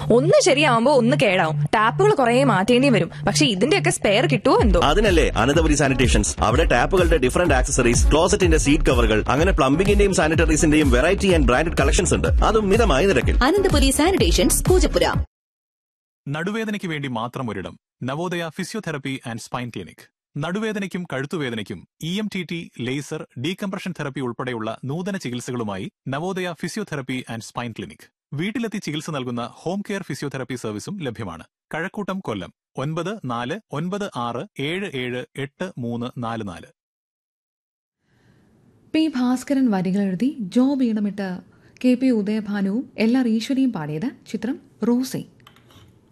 ഒന്ന് ശരിയാവുമ്പോ ഒന്ന് കേടാവും ടാപ്പുകൾ കുറെ മാറ്റേണ്ടി വരും പക്ഷെ ഇതിന്റെയൊക്കെ സ്പെയർ കിട്ടുമോ എന്തോ അതിനല്ലേ അനന്തപുരി സാനിറ്റേഷൻസ് അവിടെ ടാപ്പുകളുടെ ഡിഫറന്റ് ആക്സസറീസ് ക്ലോസറ്റിന്റെ സീറ്റ് കവറുകൾ അങ്ങനെ പ്ലംബിംഗിന്റെയും സാനിറ്ററീസിന്റെയും വെറൈറ്റി ആൻഡ് ബ്രാൻഡഡ് കളക്ഷൻസ് ഉണ്ട് അതും മിതമായ നിരക്കിൽ അനന്തപുരി സാനിറ്റേഷൻസ് പൂജപ്പുര നടുവേദനയ്ക്ക് വേണ്ടി മാത്രം ഒരിടം Navodaya physiotherapy and spine clinic നടുവേദനയ്ക്കും കഴുത്തുവേദനയ്ക്കും E M T T laser decompression therapy ഉൾപ്പെടെയുള്ള നൂതന ചികിത്സകളുമായി Navodaya physiotherapy and spine clinic വീട്ടിലെത്തി ചികിത്സ നൽകുന്ന ഹോം കെയർ ഫിസിയോതെറപ്പി സർവീസും ലഭ്യമാണ് കഴക്കൂട്ടം കൊല്ലം ഒൻപത് നാല് ഒൻപത് ആറ് ഏഴ് ഏഴ് എട്ട് മൂന്ന് നാല് നാല് പി ഭാസ്കരൻ വരികൾ എഴുതി ജോ വീണമിട്ട് കെ പി ഉദയഭാനുവും എൽ ആർ ഈശ്വരിയും പാടിയത് ചിത്രം റോസി